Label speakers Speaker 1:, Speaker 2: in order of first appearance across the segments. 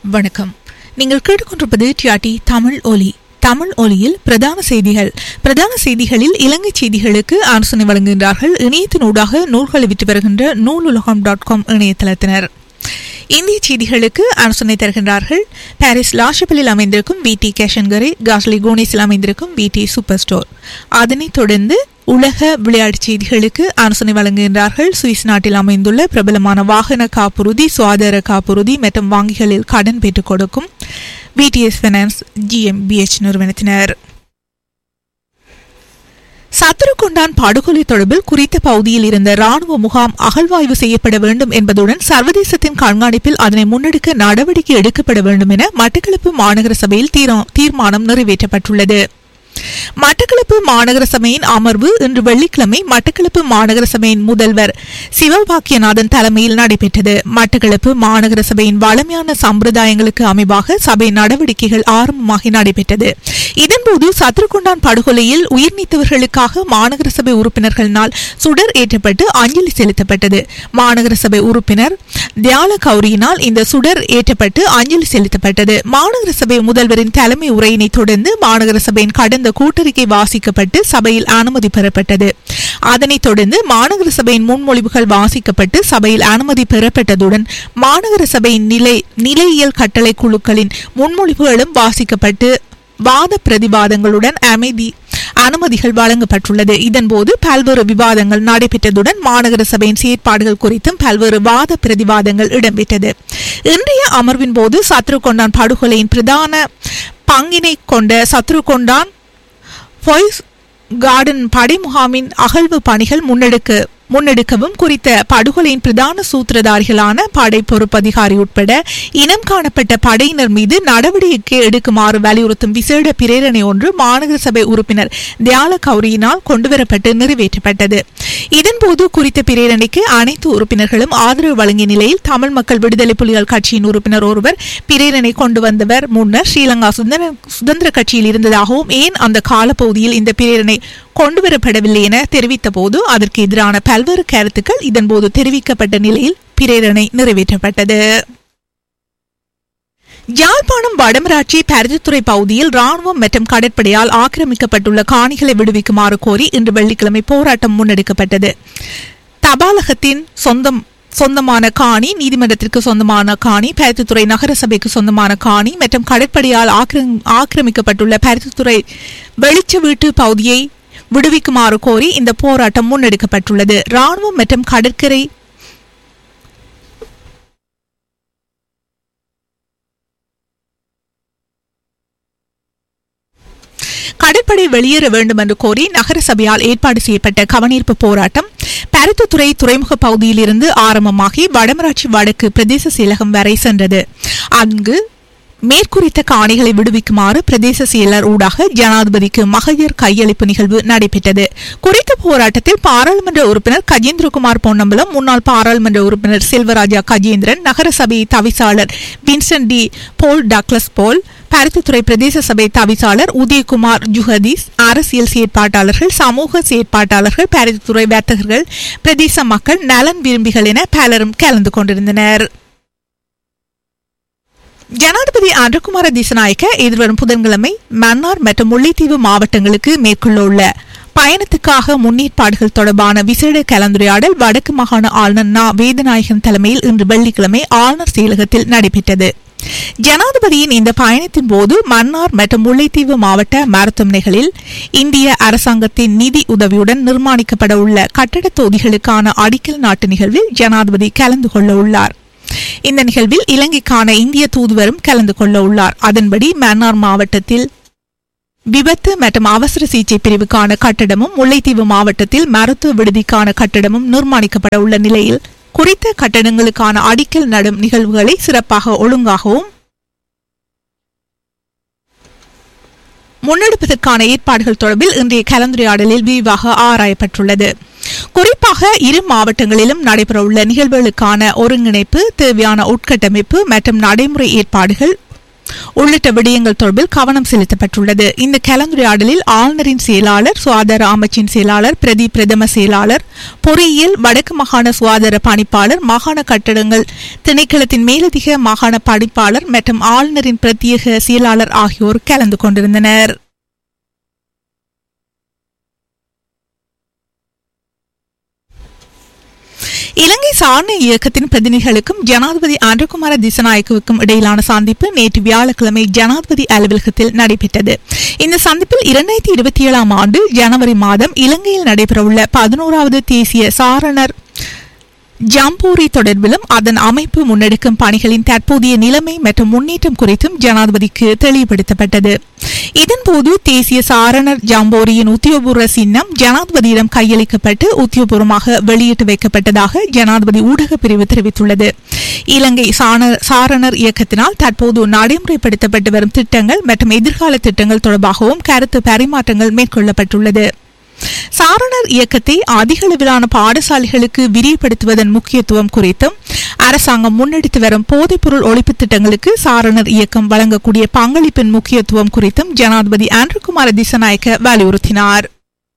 Speaker 1: வணக்கம் நீங்கள் கேட்டுக்கொண்டிருப்பது டிஆர்டி தமிழ் ஒலி தமிழ் ஒலியில் பிரதான செய்திகள் பிரதான செய்திகளில் இலங்கை செய்திகளுக்கு ஆலோசனை வழங்குகின்றார்கள் இணையத்தினூடாக நூல்களை விற்று வருகின்ற நூலுலகம் டாட் காம் இணையதளத்தினர் இந்திய செய்திகளுக்கு ஆலோசனை தருகின்றார்கள் பாரிஸ் லாஷபலில் அமைந்திருக்கும் வி டி கேஷன்கரை காஸ்லி கோனிஸில் அமைந்திருக்கும் வி டி சூப்பர் ஸ்டோர் அதனைத் தொடர்ந்து உலக விளையாட்டுச் செய்திகளுக்கு ஆலோசனை வழங்குகின்றார்கள் சுவிஸ் நாட்டில் அமைந்துள்ள பிரபலமான வாகன காப்புறுதி சுகாதார காப்புறுதி மற்றும் வங்கிகளில் கடன் பெற்றுக் கொடுக்கும் பிடிஎஸ் ஃபைனான்ஸ் ஜிஎம்பிஎச் நிறுவனத்தினர் சத்துருக்கொண்டான் படுகொலை தொடர்பில் குறித்த பகுதியில் இருந்த ராணுவ முகாம் அகழ்வாய்வு செய்யப்பட வேண்டும் என்பதுடன் சர்வதேசத்தின் கண்காணிப்பில் அதனை முன்னெடுக்க நடவடிக்கை எடுக்கப்பட வேண்டும் என மட்டக்களப்பு மாநகர சபையில் தீரா- தீர்மானம் நிறைவேற்றப்பட்டுள்ளது மட்டக்களப்பு மாநகர சபையின் அமர்வு இன்று வெள்ளிக்கிழமை மட்டக்களப்பு மாநகர சபையின் முதல்வர் சிவபாக்கியநாதன் தலைமையில் நடைபெற்றது மட்டக்களப்பு மாநகர சபையின் வளமையான சம்பிரதாயங்களுக்கு அமைவாக சபை நடவடிக்கைகள் ஆரம்பமாகி நடைபெற்றது இதன்போது சத்ருகுண்டான் படுகொலையில் உயிர் நீத்தவர்களுக்காக மாநகர சபை உறுப்பினர்களினால் சுடர் ஏற்றப்பட்டு அஞ்சலி செலுத்தப்பட்டது மாநகர சபை உறுப்பினர் தியால கௌரியினால் இந்த சுடர் ஏற்றப்பட்டு அஞ்சலி செலுத்தப்பட்டது மாநகர சபை முதல்வரின் தலைமை உரையினை தொடர்ந்து மாநகர சபையின் கடந்த கூட்டறிக்கை வாசிக்கப்பட்டு சபையில் அனுமதி பெறப்பட்டது அதனைத் தொடர்ந்து மாநகர சபையின் முன்மொழிவுகள் வாசிக்கப்பட்டு சபையில் அனுமதி பெறப்பட்டதுடன் மாநகர சபையின் நிலை நிலையியல் கட்டளை குழுக்களின் முன்மொழிவுகளும் வாசிக்கப்பட்டு வாத பிரதிவாதங்களுடன் அமைதி அனுமதிகள் வழங்கப்பட்டுள்ளது இதன்போது பல்வேறு விவாதங்கள் நடைபெற்றதுடன் மாநகர சபையின் செயற்பாடுகள் குறித்தும் பல்வேறு வாத பிரதிவாதங்கள் இடம்பெற்றது இன்றைய அமர்வின் போது சத்ருகொண்டான் படுகொலையின் பிரதான பங்கினை கொண்ட சத்ருகொண்டான் ஃபொய்ஸ் கார்டன் படை முகாமின் அகழ்வு பணிகள் முன்னெடுக்க முன்னெடுக்கவும் குறித்த படுகொலையின் பிரதான சூத்திரதாரிகளான படை பொறுப்பதிகாரி உட்பட இனம் காணப்பட்ட படையினர் மீது நடவடிக்கை எடுக்குமாறு வலியுறுத்தும் விசேட பிரேரணை ஒன்று மாநகர சபை உறுப்பினர் தியால கௌரியினால் கொண்டுவரப்பட்டு நிறைவேற்றப்பட்டது இதன்போது குறித்த பிரேரணைக்கு அனைத்து உறுப்பினர்களும் ஆதரவு வழங்கிய நிலையில் தமிழ் மக்கள் விடுதலை புலிகள் கட்சியின் உறுப்பினர் ஒருவர் பிரேரணை கொண்டு வந்தவர் முன்னர் ஸ்ரீலங்கா சுதந்திர சுதந்திர கட்சியில் இருந்ததாகவும் ஏன் அந்த காலப்பகுதியில் இந்த பிரேரணை கொண்டுவரப்படவில்லை என தெரிவித்த போது அதற்கு எதிரான பல்வேறு கருத்துக்கள் இதன்போது தெரிவிக்கப்பட்ட நிலையில் பிரேரணை நிறைவேற்றப்பட்டது யாழ்ப்பாணம் வடமராட்சி பருத்தித்துறை பகுதியில் ராணுவம் மற்றும் கடற்படையால் ஆக்கிரமிக்கப்பட்டுள்ள காணிகளை விடுவிக்குமாறு கோரி இன்று வெள்ளிக்கிழமை போராட்டம் முன்னெடுக்கப்பட்டது தபாலகத்தின் சொந்தம் சொந்தமான காணி நீதிமன்றத்திற்கு சொந்தமான காணி பருத்தித்துறை நகரசபைக்கு சொந்தமான காணி மற்றும் கடற்படையால் ஆக்கிரம்- ஆக்கிரமிக்கப்பட்டுள்ள பருத்தித்துறை வெளிச்ச வீட்டு பகுதியை விடுவிக்குமாறு கோரி இந்த போராட்டம் முன்னெடுக்கப்பட்டுள்ளது ராணுவம் மற்றும் கடற்கரை கடற்படை வெளியேற வேண்டும் என்று கோரி நகர சபையால் ஏற்பாடு செய்யப்பட்ட கவனீர்ப்பு போராட்டம் பருத்தித்துறை துறைமுக பகுதியில் இருந்து ஆரம்பமாகி வடமராட்சி வடக்கு பிரதேச செயலகம் வரை சென்றது அங்கு மேற்குறித்த காணிகளை விடுவிக்குமாறு பிரதேச செயலர் ஊடாக ஜனாதிபதிக்கு மகளிர் கையளிப்பு நிகழ்வு நடைபெற்றது குறித்த போராட்டத்தில் பாராளுமன்ற உறுப்பினர் கஜேந்திரகுமார் பொன்னம்பலம் முன்னாள் பாராளுமன்ற உறுப்பினர் செல்வராஜா கஜேந்திரன் நகரசபை தவிசாளர் Vincent de Paul Douglas Paul Paruthithurai பிரதேச சபை தவிசாளர் உதயகுமார் ஜுஹதீஸ் அரசியல் செயற்பாட்டாளர்கள் சமூக செயற்பாட்டாளர்கள் பருத்தித்துறை வர்த்தகர்கள் பிரதேச மக்கள் நலன் விரும்பிகள் என பலரும் கலந்து கொண்டிருந்தனர் ஜனாதிபதி அன்றகுமார திசநாயக்க எதிர்வரும் புதன்கிழமை மன்னார் மற்றும் முல்லைத்தீவு மாவட்டங்களுக்கு மேற்கொள்ள உள்ள பயணத்துக்காக முன்னேற்பாடுகள் தொடர்பான விசேட கலந்துரையாடல் வடக்கு மாகாண ஆளுநர் நா வேதநாயகன் தலைமையில் இன்று வெள்ளிக்கிழமை ஆளுநர் செயலகத்தில் நடைபெற்றது ஜனாதிபதியின் இந்த பயணத்தின் போது மன்னார் மற்றும் முல்லைத்தீவு மாவட்ட மருத்துவமனைகளில் இந்திய அரசாங்கத்தின் நிதி உதவியுடன் நிர்மாணிக்கப்பட உள்ள கட்டடத் தொகுதிகளுக்கான அடிக்கல் நாட்டு நிகழ்வில் ஜனாதிபதி கலந்து கொள்ள உள்ளார் இந்த நிகழ்வில் இலங்கைக்கான இந்திய தூதுவரும் கலந்து கொள்ள உள்ளார் அதன்படி மன்னார் மாவட்டத்தில் விபத்து மற்றும் அவசர சிகிச்சை பிரிவுக்கான கட்டடமும் முல்லைத்தீவு மாவட்டத்தில் மருத்துவ விடுதிக்கான கட்டடமும் நிர்மாணிக்கப்பட உள்ள நிலையில் குறித்த கட்டடங்களுக்கான அடிக்கல் நடும் நிகழ்வுகளை சிறப்பாக ஒழுங்காகவும் முன்னெடுப்பதற்கான ஏற்பாடுகள் தொடர்பில் இன்றைய கலந்துரையாடலில் விரிவாக ஆராயப்பட்டுள்ளது குறிப்பாக இரு மாவட்டங்களிலும் நடைபெறவுள்ள நிகழ்வுகளுக்கான ஒருங்கிணைப்பு தேவையான உட்கட்டமைப்பு மற்றும் நடைமுறை ஏற்பாடுகள் உள்ளிட்ட விடயங்கள் தொடர்பில் கவனம் செலுத்தப்பட்டுள்ளது இந்த கலந்துரையாடலில் ஆளுநரின் செயலாளர் சுகாதார அமைச்சின் செயலாளர் பிரதி பிரதம செயலாளர் பொறியியல் வடக்கு மாகாண சுகாதார பணிப்பாளர் மாகாண கட்டடங்கள் திணைக்களத்தின் மேலதிக மாகாண பணிப்பாளர் மற்றும் ஆளுநரின் பிரத்யேக செயலாளர் ஆகியோர் கலந்து கொண்டிருந்தனர் இலங்கை சாரண இயக்கத்தின் பிரதிநிதிகளுக்கும் ஜனாதிபதி ஆண்டகுமார திசநாயக்கவுக்கும் இடையிலான சந்திப்பு நேற்று வியாழக்கிழமை ஜனாதிபதி அலுவலகத்தில் நடைபெற்றது இந்த சந்திப்பில் இரண்டாயிரத்தி இருபத்தி ஏழாம் ஆண்டு ஜனவரி மாதம் இலங்கையில் நடைபெறவுள்ள பதினோராவது தேசிய சாரணர் ஜம்பூரி தொடர்பிலும் அதன் அமைப்பு முன்னெடுக்கும் பணிகளின் தற்போதைய நிலைமை மற்றும் முன்னேற்றம் குறித்தும் ஜனாதிபதிக்கு தெளிவுபடுத்தப்பட்டது இதன்போது தேசிய சாரணர் ஜாம்போரியின் உத்தியோகபூர்வ சின்னம் ஜனாதிபதியிடம் கையளிக்கப்பட்டு உத்தியோகபூர்வமாக வெளியிட்டு வைக்கப்பட்டதாக ஜனாதிபதி ஊடக பிரிவு தெரிவித்துள்ளது இலங்கை சாண- சாரணர் இயக்கத்தினால் தற்போது நடைமுறைப்படுத்தப்பட்டு வரும் திட்டங்கள் மற்றும் எதிர்கால திட்டங்கள் தொடர்பாகவும் கருத்து பரிமாற்றங்கள் மேற்கொள்ளப்பட்டுள்ளது சாரணர் இயக்கத்தை அதிக அளவிலான பாடசாலைகளுக்கு விரிவுபடுத்துவதன் முக்கியத்துவம் குறித்தும் அரசாங்கம் முன்னெடுத்து வரும் போதைப்பொருள் ஒழிப்பு திட்டங்களுக்கு சாரணர் இயக்கம் வழங்கக்கூடிய பங்களிப்பின் முக்கியத்துவம் குறித்தும் ஜனாதிபதி ஆண்ட்ருகுமார திசநாயக்க வலியுறுத்தினார்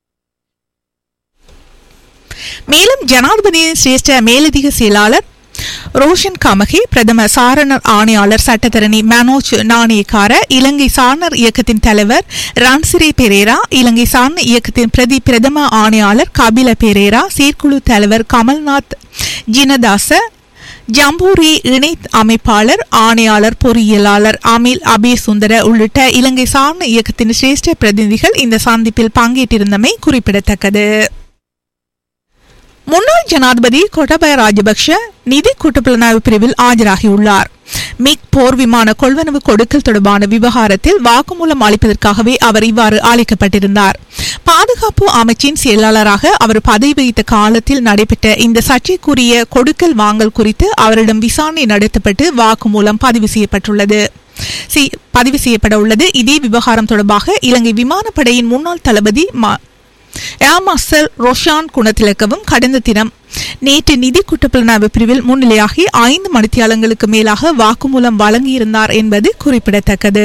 Speaker 1: மேலும் ஜனாதிபதியின் சிரேஷ்ட மேலதிக செயலாளர் ரோஷன் கமகே பிரதம சாரணர் ஆணையாளர் சட்டத்தரணி மனோஜ் நாணயக்கார இலங்கை சாரணர் இயக்கத்தின் தலைவர் ரான்சிரே பெரேரா இலங்கை சாரண இயக்கத்தின் பிரதி பிரதம ஆணையாளர் கபில பெரேரா செயற்குழு தலைவர் கமல்நாத் ஜினதாச ஜம்பூரி இணை அமைப்பாளர் ஆணையாளர் பொறியியலாளர் அமில் அபே சுந்தர உள்ளிட்ட இலங்கை சாரண இயக்கத்தின் சிரேஷ்ட பிரதிநிதிகள் இந்த சந்திப்பில் பங்கேற்றிருந்தமை குறிப்பிடத்தக்கது முன்னாள் ஜனாதிபதி கோட்டபய ராஜபக்ஷ நிதி கூட்டுப்புலனாய்வு பிரிவில் ஆஜராகியுள்ளார் மிக் போர் விமான கொள்வனவு கொடுக்கல் தொடர்பான விவகாரத்தில் வாக்குமூலம் அளிப்பதற்காகவே அவர் இவ்வாறு அழைக்கப்பட்டிருந்தார் பாதுகாப்பு அமைச்சின் செயலாளராக அவர் பதவி வகித்த காலத்தில் நடைபெற்ற இந்த சர்ச்சைக்குரிய கொடுக்கல் வாங்கல் குறித்து அவரிடம் விசாரணை நடத்தப்பட்டு வாக்குமூலம் பதிவு செய்யப்பட்டுள்ளது சி- பதிவு செய்யப்பட உள்ளது இதே விவகாரம் தொடர்பாக இலங்கை விமானப்படையின் முன்னாள் தளபதி ம- ஏர் மார்ஷல் ரோஷான் குணத்திலக்கவும் கடந்த தினம் நேற்று நிதி குற்றப்புலனாய்வு பிரிவில் முன்னிலையாகி ஐந்து மணித்தியாலங்களுக்கு மேலாக வாக்குமூலம் வழங்கியிருந்தார் என்பது குறிப்பிடத்தக்கது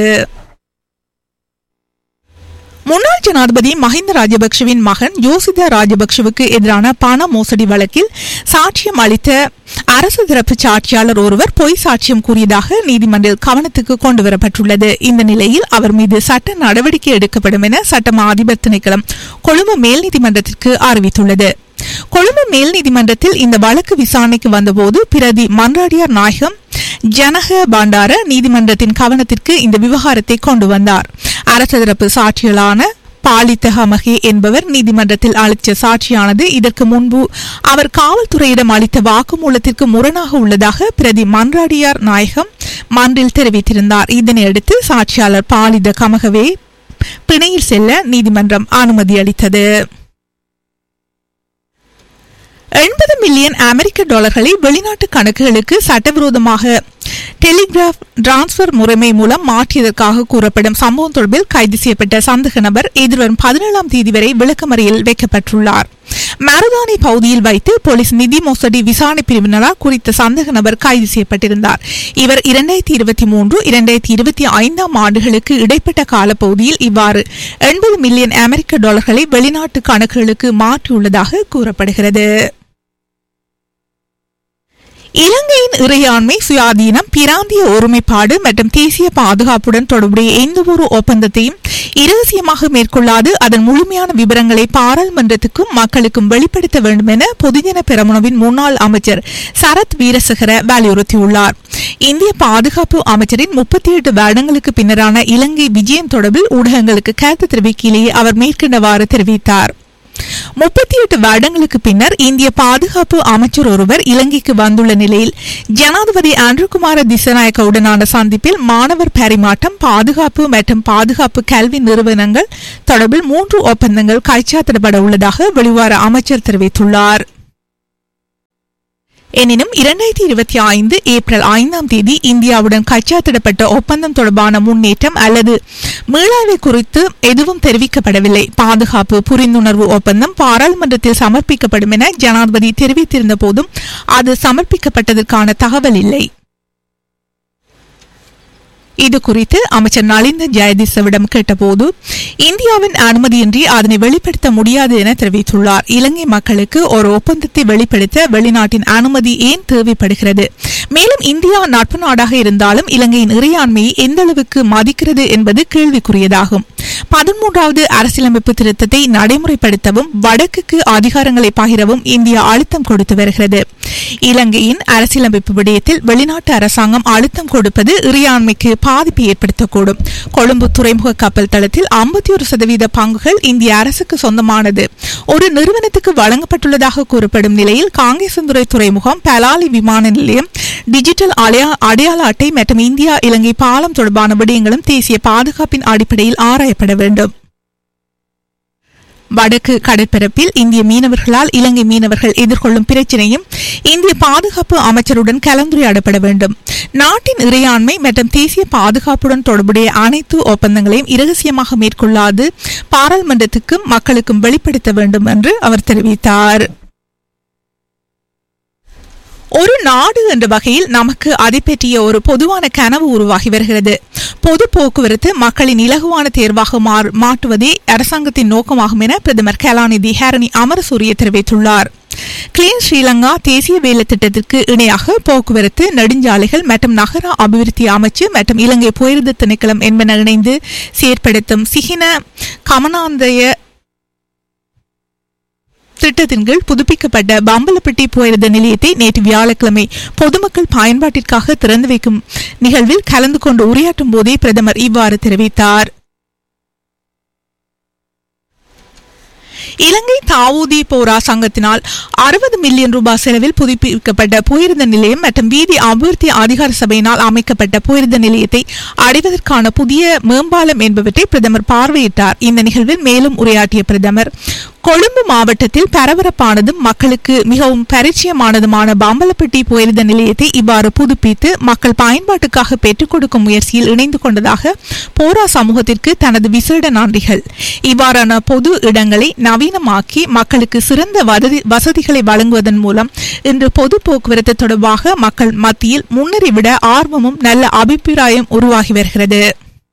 Speaker 1: முன்னாள் ஜனாதிபதி மஹிந்த ராஜபக்ஷவின் மகன் யோசித ராஜபக்ஷவுக்கு எதிரான பண மோசடி வழக்கில் சாட்சியம் அளித்த அரசு தரப்பு சாட்சியாளர் ஒருவர் பொய் சாட்சியம் கூறியதாக நீதிமன்றில் கவனத்துக்கு கொண்டுவரப்பட்டுள்ளது இந்த நிலையில் அவர் மீது சட்ட நடவடிக்கை எடுக்கப்படும் என சட்டமா அதிபர் திணைக்களம் கொழும்பு மேல் நீதிமன்றத்திற்கு அறிவித்துள்ளது கொழும்பு மேல் நீதிமன்றத்தில் இந்த வழக்கு விசாரணைக்கு வந்தபோது பிரதி மன்றாடியார் நாயகம் ஜனக பண்டார நீதிமன்றத்தின் கவனத்திற்கு இந்த விவகாரத்தை கொண்டு வந்தார் அரசு தரப்பு சாட்சிகளான பாலித்தகமகே என்பவர் நீதிமன்றத்தில் அளித்த சாட்சியானது இதற்கு முன்பு அவர் காவல்துறையிடம் அளித்த வாக்குமூலத்திற்கு முரணாக உள்ளதாக பிரதி மன்றாடியார் நாயகம் மன்றில் தெரிவித்திருந்தார் இதனையடுத்து சாட்சியாளர் பாலித கமகவே பிணையில் செல்ல நீதிமன்றம் அனுமதி அளித்தது எண்பது மில்லியன் அமெரிக்க டாலர்களை வெளிநாட்டு கணக்குகளுக்கு சட்டவிரோதமாக டெலிகிராஃப் டிரான்ஸ்பர் முறைமை மூலம் மாற்றியதற்காக கூறப்படும் சம்பவம் தொடர்பில் கைது செய்யப்பட்ட சந்தேக நபர் எதிர்வரும் பதினேழாம் தேதி வரை விளக்கமறியல் வைக்கப்பட்டுள்ளார் மருதானி பகுதியில் வைத்து போலீஸ் நிதி மோசடி விசாரணை பிரிவினரால் குறித்த சந்தேக நபர் கைது செய்யப்பட்டிருந்தார் இவர் இரண்டாயிரத்தி இருபத்தி மூன்று இரண்டாயிரத்தி இருபத்தி ஐந்தாம் ஆண்டுகளுக்கு இடைப்பட்ட காலப்பகுதியில் இவ்வாறு எண்பது மில்லியன் அமெரிக்க டாலர்களை வெளிநாட்டு கணக்குகளுக்கு மாற்றியுள்ளதாக கூறப்படுகிறது இலங்கையின் இறையாண்மை சுயாதீனம் பிராந்திய ஒருமைப்பாடு மற்றும் தேசிய பாதுகாப்புடன் தொடர்புடைய எந்தவொரு ஒப்பந்தத்தையும் இரகசியமாக மேற்கொள்ளாது அதன் முழுமையான விவரங்களை பாராளுமன்றத்துக்கும் மக்களுக்கும் வெளிப்படுத்த வேண்டும் என பொதுஜன பெரமுனவின் முன்னாள் அமைச்சர் சரத் வீரசேகர வலியுறுத்தியுள்ளார் இந்திய பாதுகாப்பு அமைச்சரின் முப்பத்தி எட்டு வருடங்களுக்கு பின்னரான இலங்கை விஜயம் தொடர்பில் ஊடகங்களுக்கு கருத்து தெரிவிக்கையிலேயே அவர் மேற்கண்டவாறு தெரிவித்தார் முப்பத்தி எட்டு வருடங்களுக்கு பின்னர் இந்திய பாதுகாப்பு அமைச்சர் ஒருவர் இலங்கைக்கு வந்துள்ள நிலையில் ஜனாதிபதி ஆண்ட்ருகுமார திசநாயக்கவுடனான சந்திப்பில் மாணவர் பரிமாற்றம் பாதுகாப்பு மற்றும் பாதுகாப்பு கல்வி நிறுவனங்கள் தொடர்பில் மூன்று ஒப்பந்தங்கள் கைச்சாத்திடப்பட உள்ளதாக வெளிவார அமைச்சர் தெரிவித்துள்ளார் எனினும் இரண்டாயிரத்தி இருபத்தி ஐந்து ஏப்ரல் ஐந்தாம் தேதி இந்தியாவுடன் கைச்சாத்திடப்பட்ட ஒப்பந்தம் தொடர்பான முன்னேற்றம் அல்லது மீளாய்வு குறித்து எதுவும் தெரிவிக்கப்படவில்லை பாதுகாப்பு புரிந்துணர்வு ஒப்பந்தம் பாராளுமன்றத்தில் சமர்ப்பிக்கப்படும் என ஜனாதிபதி தெரிவித்திருந்த போதும் அது சமர்ப்பிக்கப்பட்டதற்கான தகவல் இல்லை இது குறித்து அமைச்சர் நலிந்த ஜெயதிசவிடம் கேட்டபோது இந்தியாவின் அனுமதியின்றி அதனை வெளிப்படுத்த முடியாது என தெரிவித்துள்ளார் இலங்கை மக்களுக்கு ஒரு ஒப்பந்தத்தை வெளிப்படுத்த வெளிநாட்டின் அனுமதி ஏன் தேவைப்படுகிறது மேலும் இந்தியா நட்பு நாடாக இருந்தாலும் இலங்கையின் இறையாண்மையை எந்த அளவுக்கு மதிக்கிறது என்பது கேள்விக்குரியதாகும் பதிமூன்றாவது அரசியலமைப்பு திருத்தத்தை நடைமுறைப்படுத்தவும் வடக்குக்கு அதிகாரங்களை பகிரவும் இந்தியா அழுத்தம் கொடுத்து வருகிறது இலங்கையின் அரசியலமைப்பு விடயத்தில் வெளிநாட்டு அரசாங்கம் அழுத்தம் கொடுப்பது இறையாண்மைக்கு பாதிப்பை ஏற்படுத்தக்கூடும் கொழும்பு துறைமுக கப்பல் தளத்தில் ஐம்பத்தி ஒரு சதவீத பங்குகள் இந்திய அரசுக்கு சொந்தமானது ஒரு நிறுவனத்துக்கு வழங்கப்பட்டுள்ளதாக கூறப்படும் நிலையில் காங்கேசந்துறை துறைமுகம் பலாலி விமான நிலையம் டிஜிட்டல் அடையா- அடையாள அட்டை மற்றும் இந்தியா இலங்கை பாலம் தொடர்பான விடயங்களும் தேசிய பாதுகாப்பின் அடிப்படையில் ஆராயப்பட வேண்டும் வடக்கு கடற்பரப்பில் இந்திய மீனவர்களால் இலங்கை மீனவர்கள் எதிர்கொள்ளும் பிரச்சினையும் இந்திய பாதுகாப்பு அமைச்சருடன் கலந்துரையாடப்பட வேண்டும் நாட்டின் இறையாண்மை மற்றும் தேசிய பாதுகாப்புடன் தொடர்புடைய அனைத்து ஒப்பந்தங்களையும் இரகசியமாக மேற்கொள்ளாது பாராளுமன்றத்துக்கும் மக்களுக்கும் வெளிப்படுத்த வேண்டும் என்று அவர் தெரிவித்தார் ஒரு நாடு என்ற வகையில் நமக்கு அதை பற்றிய ஒரு பொதுவான கனவு உருவாகி வருகிறது பொது போக்குவரத்து மக்களின் இலகுவான தேர்வாக மாறு- மாற்றுவதே அரசாங்கத்தின் நோக்கமாகும் என பிரதமர் கலாநிதி ஹரணி அமரசூரிய தெரிவித்துள்ளார் கிளீன் ஸ்ரீலங்கா தேசிய வேலை திட்டத்திற்கு இணையாக போக்குவரத்து நெடுஞ்சாலைகள் மற்றும் நகர அபிவிருத்தி அமைச்சு மற்றும் இலங்கை போயிருந்த திணைக்களம் என்பன இணைந்து செயற்படுத்தும் சிகின கமனாந்தய திட்டத்தின் கீழ் புதுப்பிக்கப்பட்ட பம்பலப்பட்டி போயிருந்த நிலையத்தை நேற்று வியாழக்கிழமை பொதுமக்கள் பயன்பாட்டிற்காக திறந்து வைக்கும் நிகழ்வில் கலந்து கொண்டு உரையாற்றும் போதே பிரதமர் இவ்வாறு தெரிவித்தார் இலங்கை தாவூதி போரா சங்கத்தினால் அறுபது மில்லியன் ரூபாய் செலவில் புதுப்பிக்கப்பட்ட போயிருந்த நிலையம் மற்றும் வீதி அபிவிருத்தி அதிகார சபையினால் அமைக்கப்பட்ட போயிருந்த நிலையத்தை அடைவதற்கான புதிய மேம்பாலம் என்பவற்றை பிரதமர் பார்வையிட்டார் இந்த நிகழ்வில் மேலும் உரையாற்றிய பிரதமர் கொழும்பு மாவட்டத்தில் பரபரப்பானதும் மக்களுக்கு மிகவும் பரிச்சயமானதுமான பம்பலப்பட்டி போயிருந்த நிலையத்தை இவ்வாறு புதுப்பித்து மக்கள் பயன்பாட்டுக்காக பெற்றுக் கொடுக்கும் முயற்சியில் இணைந்து கொண்டதாக போரா சமூகத்திற்கு தனது விசேட நன்றிகள் இவ்வாறான பொது இடங்களை நவீனமாக்கி மக்களுக்கு சிறந்த வததி- வசதிகளை வழங்குவதன் மூலம் இன்று பொது போக்குவரத்து தொடர்பாக மக்கள் மத்தியில் முன்னரை விட ஆர்வமும் நல்ல அபிப்பிராயம் உருவாகி வருகிறது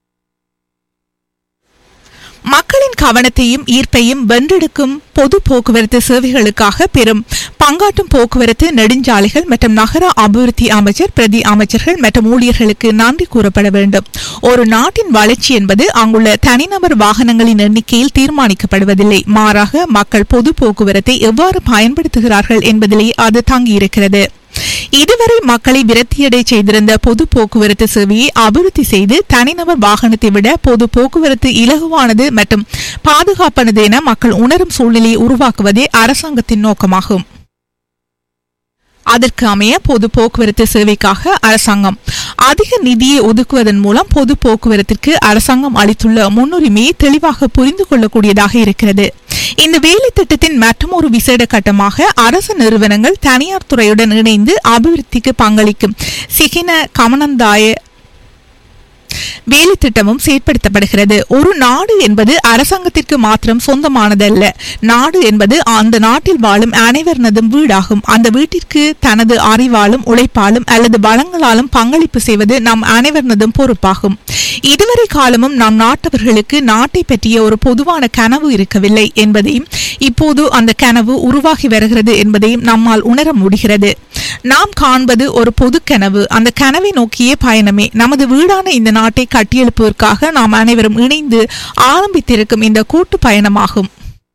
Speaker 1: மக்களின் கவனத்தையும் ஈர்ப்பையும் வென்றெடுக்கும் பொது போக்குவரத்து சேவைகளுக்காக பெரும் பங்காற்றும் போக்குவரத்து நெடுஞ்சாலைகள் மற்றும் நகர அபிவிருத்தி அமைச்சர் பிரதி அமைச்சர்கள் மற்றும் ஊழியர்களுக்கு நன்றி கூறப்பட வேண்டும் ஒரு நாட்டின் வளர்ச்சி என்பது அங்குள்ள தனிநபர் வாகனங்களின் எண்ணிக்கையில் தீர்மானிக்கப்படுவதில்லை மாறாக மக்கள் பொது போக்குவரத்தை எவ்வாறு பயன்படுத்துகிறார்கள் என்பதிலே அது தங்கியிருக்கிறது இதுவரை மக்களை விரக்தியடை செய்திருந்த பொது போக்குவரத்து சேவையை அபிவிருத்தி செய்து தனிநபர் வாகனத்தை விட பொது போக்குவரத்து இலகுவானது மற்றும் பாதுகாப்பானது என மக்கள் உணரும் சூழ்நிலையை உருவாக்குவதே அரசாங்கத்தின் நோக்கமாகும் அதற்கு அமைய பொது போக்குவரத்து சேவைக்காக அரசாங்கம் அதிக நிதியை ஒதுக்குவதன் மூலம் பொது போக்குவரத்திற்கு அரசாங்கம் அளித்துள்ள முன்னுரிமையை தெளிவாக புரிந்து கொள்ளக்கூடியதாக இருக்கிறது இந்த வேலை திட்டத்தின் மற்றொரு விசேட கட்டமாக அரசு நிறுவனங்கள் தனியார் துறையுடன் இணைந்து அபிவிருத்திக்கு பங்களிக்கும் சிகின கமனந்தாய வேலை திட்டமும் செயற்படுத்தப்படுகிறது ஒரு நாடு என்பது அரசாங்கத்திற்கு மாத்திரம் சொந்தமானதல்ல நாடு என்பது அந்த நாட்டில் வாழும் அனைவரினதும் வீடாகும் அந்த வீட்டிற்கு தனது அறிவாலும் உழைப்பாலும் அல்லது வளங்களாலும் பங்களிப்பு செய்வது நம் அனைவரினதும் பொறுப்பாகும் இதுவரை காலமும் நம் நாட்டவர்களுக்கு நாட்டை பற்றிய ஒரு பொதுவான கனவு இருக்கவில்லை என்பதையும் இப்போது அந்த கனவு உருவாகி வருகிறது என்பதையும் நம்மால் உணர முடிகிறது நாம் காண்பது ஒரு பொது கனவு அந்த கனவை நோக்கிய பயணமே நமது வீடான இந்த நாட்டை கட்டியெழுப்புவதற்காக நாம் அனைவரும் இணைந்து ஆரம்பித்திருக்கும் இந்த கூட்டு பயணமாகும்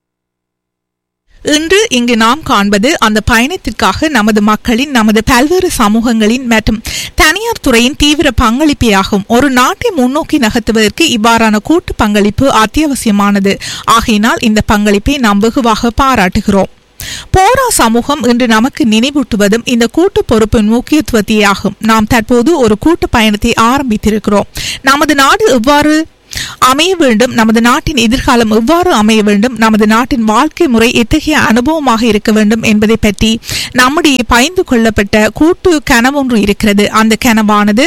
Speaker 1: இன்று இங்கு நாம் காண்பது அந்த பயணத்திற்காக நமது மக்களின் நமது பல்வேறு சமூகங்களின் மற்றும் தனியார் துறையின் தீவிர பங்களிப்பேயாகும் ஒரு நாட்டை முன்னோக்கி நகர்த்துவதற்கு இவ்வாறான கூட்டு பங்களிப்பு அத்தியாவசியமானது ஆகையினால் இந்த பங்களிப்பை நாம் வெகுவாக பாராட்டுகிறோம் போரா சமூகம் இன்று நமக்கு நினைவூட்டுவதும் இந்த கூட்டு பொறுப்பின் முக்கியத்துவத்தையாகும் நாம் தற்போது ஒரு கூட்டு பயணத்தை ஆரம்பித்திருக்கிறோம் நமது நாடு எவ்வாறு அமைய வேண்டும் நமது நாட்டின் எதிர்காலம் எவ்வாறு அமைய வேண்டும் நமது நாட்டின் வாழ்க்கை முறை எத்தகைய அனுபவமாக இருக்க வேண்டும் என்பதை பற்றி நம்முடைய பயந்து கொள்ளப்பட்ட கூட்டு கனவொன்று இருக்கிறது அந்த கனவானது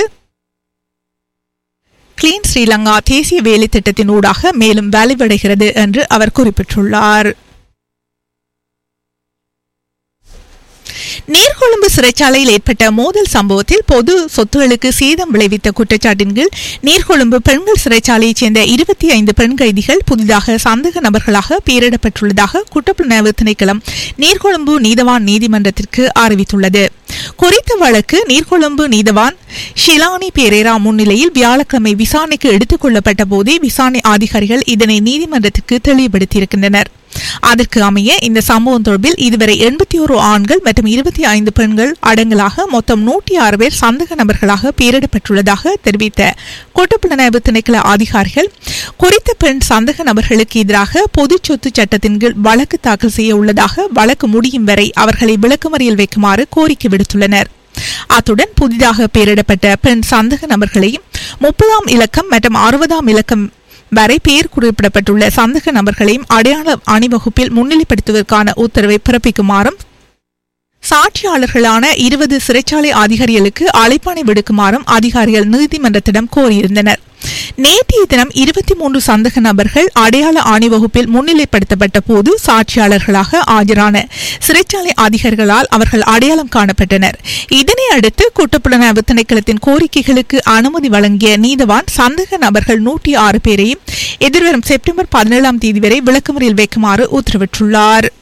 Speaker 1: கிளீன் ஸ்ரீலங்கா தேசிய வேலை திட்டத்தின் ஊடாக மேலும் வலுவடைகிறது என்று அவர் குறிப்பிட்டுள்ளார் நீர்கொழும்பு சிறைச்சாலையில் ஏற்பட்ட மோதல் சம்பவத்தில் பொது சொத்துகளுக்கு சேதம் விளைவித்த குற்றச்சாட்டின் கீழ் நீர்கொழும்பு பெண்கள் சிறைச்சாலையைச் சேர்ந்த இருபத்தி ஐந்து பெண் கைதிகள் புதிதாக சந்தேக நபர்களாக பெயரிடப்பட்டுள்ளதாக குற்றப்புலனாய்வு திணைக்களம் நீர்கொழும்பு நீதவான் நீதிமன்றத்திற்கு அறிவித்துள்ளது குறித்த வழக்கு நீர்கொழும்பு நீதவான் ஷிலானி பேரேரா முன்னிலையில் வியாழக்கிழமை விசாரணைக்கு எடுத்துக் கொள்ளப்பட்ட போதே விசாரணை அதிகாரிகள் இதனை நீதிமன்றத்திற்கு தெளிவுபடுத்தியிருக்கின்றனர் அதற்கு அமைய இந்த சம்பவம் தொடர்பில் இதுவரை எண்பத்தி ஒரு ஆண்கள் மற்றும் இருபத்தி ஐந்து பெண்கள் அடங்கலாக மொத்தம் நூற்றி ஆறு பேர் சந்தேக நபர்களாக பெயரிடப்பட்டுள்ளதாக தெரிவித்த குற்றப்புலனாய்வு திணைக்கள அதிகாரிகள் குறித்த பெண் சந்தேக நபர்களுக்கு எதிராக பொது சொத்து சட்டத்தின் கீழ் வழக்கு தாக்கல் செய்ய உள்ளதாக வழக்கு முடியும் வரை அவர்களை விளக்குமறியல் வைக்குமாறு கோரிக்கை விடுத்துள்ளனர் அத்துடன் புதிதாக பெயரிடப்பட்ட பெண் சந்தேக நபர்களையும் முப்பதாம் இலக்கம் மற்றும் அறுபதாம் இலக்கம் வரை பெயர் குறிப்பிடப்பட்டுள்ள சந்தேக நபர்களையும் அடையாள அணிவகுப்பில் முன்னிலைப்படுத்துவதற்கான உத்தரவை பிறப்பிக்குமாறும் சாட்சியாளர்களான இருபது சிறைச்சாலை அதிகாரிகளுக்கு அழைப்பாணை விடுக்குமாறும் அதிகாரிகள் நீதிமன்றத்திடம் கோரியிருந்தனர் நேற்றைய தினம் இருபத்தி மூன்று சந்தேக நபர்கள் அடையாள அணிவகுப்பில் முன்னிலைப்படுத்தப்பட்ட போது சாட்சியாளர்களாக ஆஜரான சிறைச்சாலை அதிகாரிகளால் அவர்கள் அடையாளம் காணப்பட்டனர் இதனை அடுத்து குற்றப்புலனாய்வு திணைக்களத்தின் கோரிக்கைகளுக்கு அனுமதி வழங்கிய நீதவான் சந்தேக நபர்கள் நூற்றி ஆறு பேரையும் எதிர்வரும் செப்டம்பர் பதினேழாம் தேதி வரை விளக்குமுறையில் வைக்குமாறு உத்தரவிட்டுள்ளார்